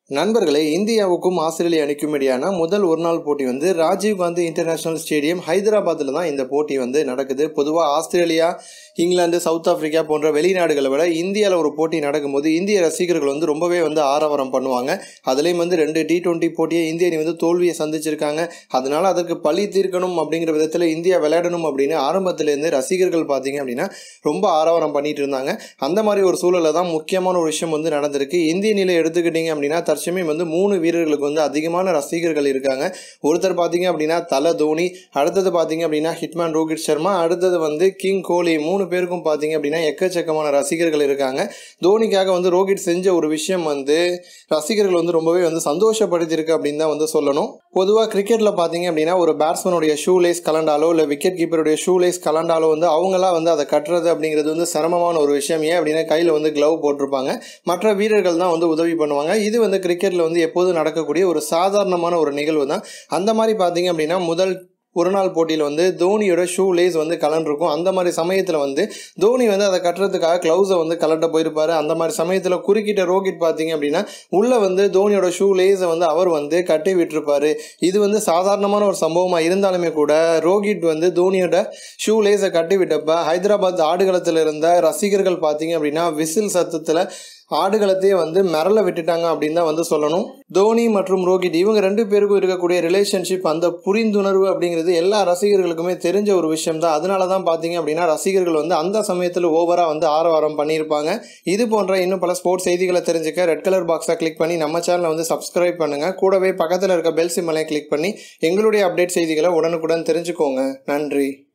நண்பர்களே இந்தியாவுக்கும் ஆஸ்திரேலியா அணிக்கும் இடையான முதல் ஒரு நாள் போட்டி வந்து ராஜீவ் காந்தி இன்டர்நேஷனல் ஸ்டேடியம் ஹைதராபாத்தில் தான் இந்த போட்டி வந்து நடக்குது பொதுவாக ஆஸ்திரேலியா இங்கிலாந்து சவுத் ஆப்பிரிக்கா போன்ற வெளிநாடுகளை விட இந்தியாவில் ஒரு போட்டி நடக்கும்போது இந்திய ரசிகர்கள் வந்து ரொம்பவே வந்து ஆரவாரம் பண்ணுவாங்க அதுலேயும் வந்து ரெண்டு டி டுவெண்ட்டி போட்டியை இந்திய அணி வந்து தோல்வியை சந்திச்சிருக்காங்க அதனால அதற்கு பழி தீர்க்கணும் அப்படிங்கிற விதத்தில் இந்தியா விளையாடணும் அப்படின்னு ஆரம்பத்திலேருந்து ரசிகர்கள் பார்த்தீங்க அப்படின்னா ரொம்ப ஆரவாரம் பண்ணிட்டு இருந்தாங்க அந்த மாதிரி ஒரு சூழலில் தான் முக்கியமான ஒரு விஷயம் வந்து நடந்திருக்கு இந்திய நிலை எடுத்துக்கிட்டீங்க அப்படின்னா தற்சமயம் வந்து மூணு வீரர்களுக்கு வந்து அதிகமான ரசிகர்கள் இருக்காங்க ஒருத்தர் பார்த்தீங்க அப்படின்னா தல தோனி அடுத்தது பார்த்தீங்க அப்படின்னா ஹிட்மேன் ரோஹித் சர்மா அடுத்தது வந்து கிங் கோலி மூணு பேருக்கும் பார்த்தீங்க அப்படின்னா எக்கச்சக்கமான ரசிகர்கள் இருக்காங்க தோனிக்காக வந்து ரோஹித் செஞ்ச ஒரு விஷயம் வந்து ரசிகர்கள் வந்து ரொம்பவே வந்து சந்தோஷப்படுத்தியிருக்கு அப்படின்னு தான் வந்து சொல்லணும் பொதுவாக கிரிக்கெட்டில் பார்த்தீங்க அப்படின்னா ஒரு பேட்ஸ்மேனுடைய ஷூ லேஸ் கலண்டாலோ இல்லை விக்கெட் கீப்பருடைய ஷூ லேஸ் கலண்டாலோ வந்து அவங்களாம் வந்து அதை கட்டுறது அப்படிங்கிறது வந்து சிரமமான ஒரு விஷயம் ஏன் அப்படின்னா கையில் வந்து க்ளவ் போட்டிருப்பாங்க மற்ற வீரர்கள் தான் வந்து உதவி பண்ணுவாங்க இது வந்து கிரிக்கெட்டில் வந்து எப்போதும் நடக்கக்கூடிய ஒரு சாதாரணமான ஒரு நிகழ்வு தான் அந்த மாதிரி பார்த்தீங்க அப்படின்னா முதல் ஒரு நாள் போட்டியில் வந்து தோனியோட ஷூ லேஸ் வந்து கலண்டிருக்கும் அந்த மாதிரி சமயத்தில் வந்து தோனி வந்து அதை கட்டுறதுக்காக க்ளவுஸை வந்து கலட்ட போயிருப்பாரு அந்த மாதிரி சமயத்தில் குறுக்கிட்ட ரோஹித் பார்த்தீங்க அப்படின்னா உள்ளே வந்து தோனியோட ஷூ லேஸை வந்து அவர் வந்து கட்டி விட்டுருப்பாரு இது வந்து சாதாரணமான ஒரு சம்பவமாக இருந்தாலுமே கூட ரோஹித் வந்து தோனியோட ஷூ லேஸை கட்டி விட்டப்ப ஹைதராபாத் ஆடுகளத்தில் இருந்த ரசிகர்கள் பார்த்தீங்க அப்படின்னா விசில் சத்தத்தில் ஆடுகளத்தையே வந்து மிரள விட்டுட்டாங்க அப்படின்னு தான் வந்து சொல்லணும் தோனி மற்றும் ரோஹித் இவங்க ரெண்டு பேருக்கும் இருக்கக்கூடிய ரிலேஷன்ஷிப் அந்த புரிந்துணர்வு அப்படிங்கிறது எல்லா ரசிகர்களுக்குமே தெரிஞ்ச ஒரு விஷயம் தான் அதனால தான் பார்த்தீங்க அப்படின்னா ரசிகர்கள் வந்து அந்த சமயத்தில் ஓவராக வந்து ஆரவாரம் பண்ணியிருப்பாங்க இது போன்ற இன்னும் பல ஸ்போர்ட்ஸ் செய்திகளை தெரிஞ்சுக்க ரெட் கலர் பாக்ஸை கிளிக் பண்ணி நம்ம சேனலை வந்து சப்ஸ்கிரைப் பண்ணுங்கள் கூடவே பக்கத்தில் இருக்க பெல் சிம்மலை கிளிக் பண்ணி எங்களுடைய அப்டேட் செய்திகளை உடனுக்குடன் தெரிஞ்சுக்கோங்க நன்றி